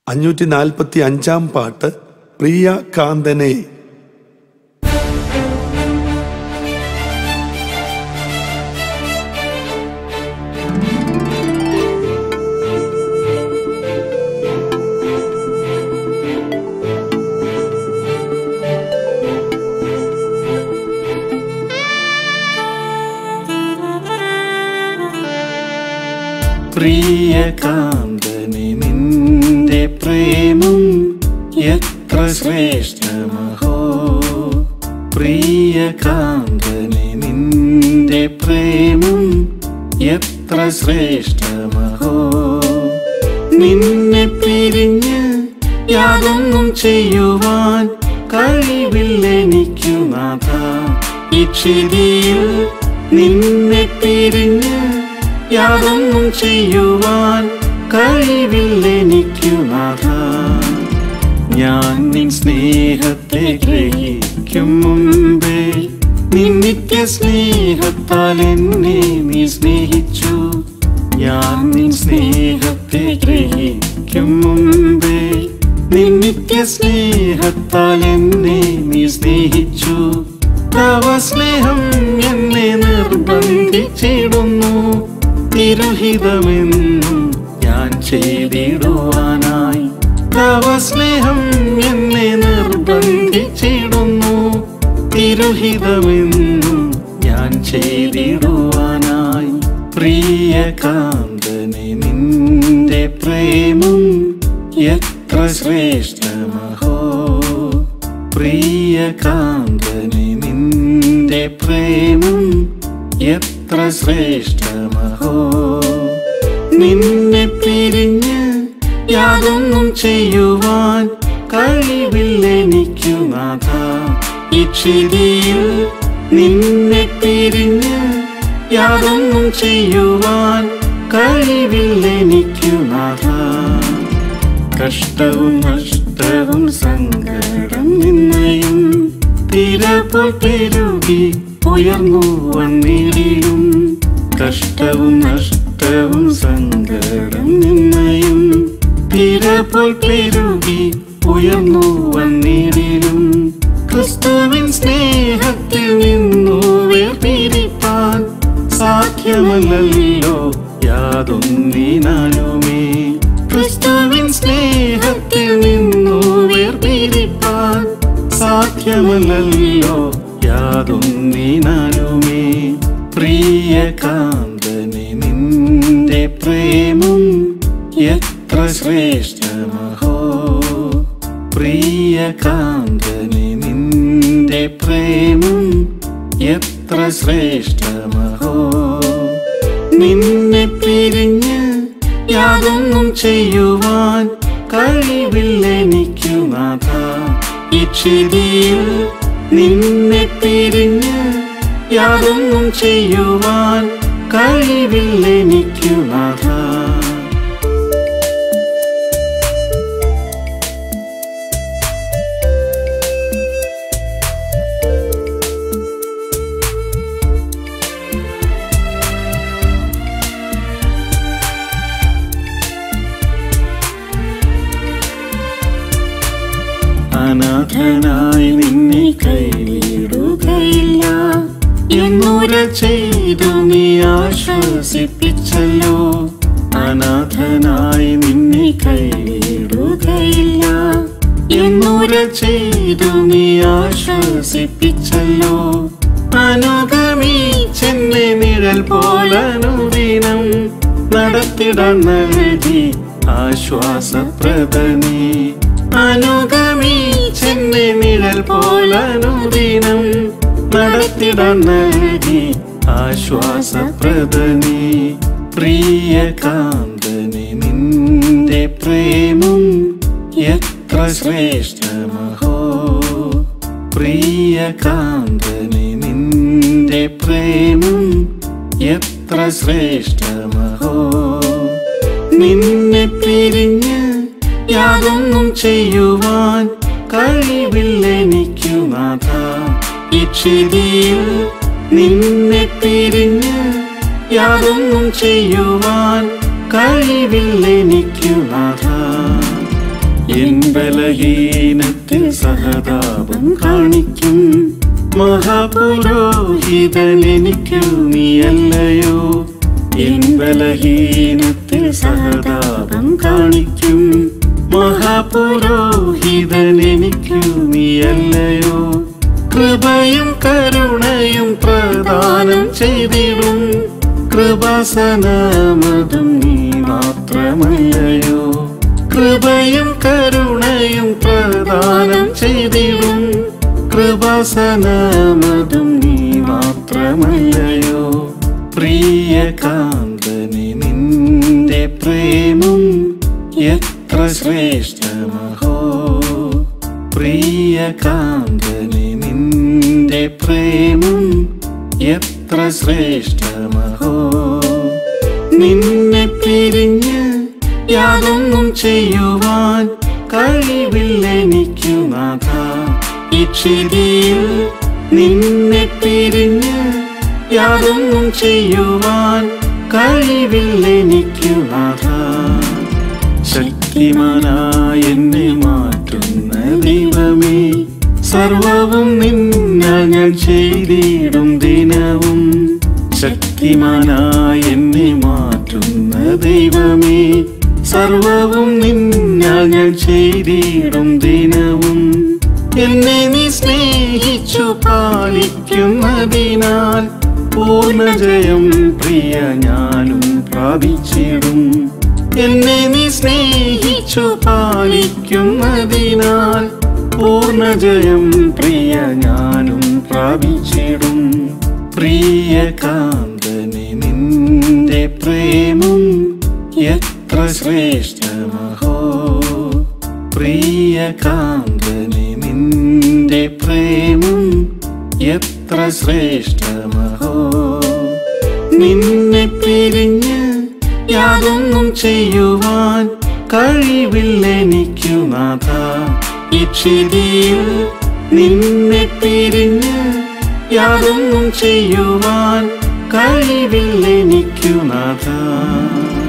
അഞ്ഞൂറ്റി നാൽപ്പത്തി അഞ്ചാം പാട്ട് പ്രിയ കാന്തനെ പ്രിയ കാന്തനെ നിന്റെ പ്രേമം എത്ര ശ്രേഷ്ഠമഹോ പ്രിയ കാന്തനെ നിന്റെ പ്രേമം എത്ര ശ്രേഷ്ഠമഹോ നിന്നെ പിരിഞ്ഞ് യാതൊന്നും ചെയ്യുവാൻ കഴിവില്ലെനിക്കു നാഥ ഈ ക്ഷിതിയിൽ നിന്നെ പിരിഞ്ഞ് യാതൊന്നും ചെയ്യുവാൻ കഴിവില്ലെനിക്കു നാഥ ഞാൻ നിൻ സ്നേഹത്തെ ഗ്രഹിക്കും മുമ്പേ നിൻ നിത്യ സ്നേഹത്താൽ എന്നെ നീ സ്നേഹിച്ചു ഞാൻ നിൻ സ്നേഹത്തെ ഗ്രഹിക്കും മുമ്പേ നിൻ നിത്യ സ്നേഹത്താൽ എന്നെ നീ സ്നേഹിച്ചു തവ സ്നേഹം എന്നെ നിർബന്ധിച്ചിടുന്നു തിരുഹിതമെന്നും ഞാൻ ചെയ്തിടുവാനായി തവ സ്നേഹം എന്നെ നിർബന്ധിച്ചിടുന്നു തിരുഹിതമെന്നും ഞാൻ ചെയ്തിടുവാനായി പ്രിയ കാന്തനെ നിന്റെ പ്രേമം എത്ര ശ്രേഷ്ഠമഹോ പ്രിയ കാന്തനെ നിന്റെ പ്രേമം എത്ര ശ്രേഷ്ഠമഹോ നിന്നെ പിരിഞ്ഞ് യാതൊന്നും ചെയ്യുവാൻ കഴിവില്ലെനിക്കു നാഥ ഈ ക്ഷിതിയിൽ നിന്നെ പിരിഞ്ഞ് യാതൊന്നും ചെയ്യുവാൻ കഴിവില്ലെനിക്കു നാഥ കഷ്ടവും നഷ്ടവും സങ്കടം നിന്നയും തിരപ്പോൾ പെരുകി ഉയർന്നു വന്നിടിയും കഷ്ടവും നഷ്ടവും സങ്കടം നിന്നയും തിരപ്പോൾ പെരുകി ഉയർന്നു വന്നിടിലും ക്രിസ്തുവിൻ സ്നേഹത്തിൽ നിന്നു വേർപിരിപ്പാൻ സാധ്യമല്ലല്ലോ യാതൊന്നിനാലുമേ ക്രിസ്തുവിൻ സ്നേഹത്തിൽ നിന്നു വേർപിരിപ്പാൻ സാധ്യമല്ലല്ലോ യാതൊന്നിനാലുമേ പ്രിയ കാന്തനെ നിന്റെ പ്രേമം എത്ര ശ്രേഷ്ഠമഹോ പ്രിയ കാന്തനെ നിന്റെ പ്രേമം എത്ര ശ്രേഷ്ഠമഹോ നിന്നെ പിരിഞ്ഞ് യാതൊന്നും ചെയ്യുവാൻ കഴിവില്ലെനിക്കു നാഥ ഈ ക്ഷിതിയിൽ നിന്നെ പിരിഞ്ഞ് യാതൊന്നും ചെയ്യുവാൻ കഴിവില്ലെനിക്കു നാഥ അനാഥനായി നിന്നെ കൈവിടുകയില്ല എന്നുര ചെയ്തു നീ ആശ്വസിപ്പിച്ചല്ലോ അനാഥനായി നിന്നെ കൈവിടുകയില്ല എന്നുര ചെയ്തു നീ ആശ്വസിപ്പിച്ചല്ലോ അനുഗമി ചെന്നെ നിഴൽ പോലനുദിനം നടത്തിടാൻ നൽകി ആശ്വാസപ്രദനേ അനുഗമി ചെന്നെ നിഴൽ പോലനുദിനം നടത്തിടാൻ നൽകി ആശ്വാസപ്രദനേ പ്രിയ കാന്തനെ നിന്റെ പ്രേമം എത്ര ശ്രേഷ്ഠമഹോ പ്രിയ കാന്തനെ നിന്റെ പ്രേമം എത്ര ശ്രേഷ്ഠമഹോ നിന്നെ പിരിഞ്ഞ് യാതൊന്നും ചെയ്യുവാൻ കഴിവില്ലെനിക്കു നാഥ ഈ ക്ഷിതിയിൽ നിന്നെ പിരിഞ്ഞ് യാതൊന്നും ചെയ്യുവാൻ കഴിവില്ലെനിക്കു നാഥ എൻ ബലഹീനത്തിൽ സഹതാപം കാണിക്കും മഹാപുരോഹിതൻ എനിക്കു നീയല്ലയോ എൻ ബലഹീനത്തിൽ സഹതാപം കാണിക്കും മഹാപുരോഹിതൻ എനിക്കു നീയല്ലയോ കൃപയും കരുണയും പ്രദാനം ചെയ്തിടും കൃപാസനമതും നീ മാത്രമല്ലയോ കൃപയും കരുണയും പ്രദാനം ചെയ്തിടും കൃപാസനമതും നീ മാത്രമല്ലയോ പ്രിയ കാന്തനെ നിന്റെ പ്രേമം എത്ര ശ്രേഷ്ഠമഹോ പ്രിയ കാന്തനെ നിന്റെ പ്രേമം എത്ര ശ്രേഷ്ഠമഹോ നിന്നെ പിരിഞ്ഞ് യാതൊന്നും ചെയ്യുവാൻ കഴിവില്ലെനിക്കു നാഥ ഈ ക്ഷിതിയിൽ നിന്നെ പിരിഞ്ഞ് യാതൊന്നും ചെയ്യുവാൻ കഴിവില്ലെനിക്കു നാഥ ശക്തിമാനായ എന്നെ മാറ്റുന്ന ദൈവമേ സർവവും നിന്ന ഞാൻ ചെയ്തിടും ദിനവും ശക്തിമാനായ എന്നെ മാറ്റുന്ന ദൈവമേ സർവവും നിന്ന ഞാൻ ചെയ്തിടും ദിനവും എന്നെ നീ സ്നേഹിച്ചു പാലിക്കുന്നതിനാൽ പൂർണ്ണജയം പ്രിയ ഞാനും പ്രാപിച്ചിടും എന്നെ നീ സ്നേഹിച്ചു പാലിക്കുന്നതിനാൽ പൂർണ്ണജയം പ്രിയ ഞാനും പ്രാപിച്ചിടും പ്രിയ കാന്തനെ നിന്റെ പ്രേമം എത്ര ശ്രേഷ്ഠമഹോ പ്രിയ കാന്തനെ നിന്റെ പ്രേമം എത്ര ശ്രേഷ്ഠമഹോ നിന്നെ പിരിഞ്ഞ് യാതൊന്നും ചെയ്യുവാൻ കഴിവില്ലെനിക്കു നാഥ ഈ ക്ഷിതിയിൽ നിന്നെ പിരിഞ്ഞ് യാതൊന്നും ചെയ്യുവാൻ കഴിവില്ലെനിക്കു നാഥ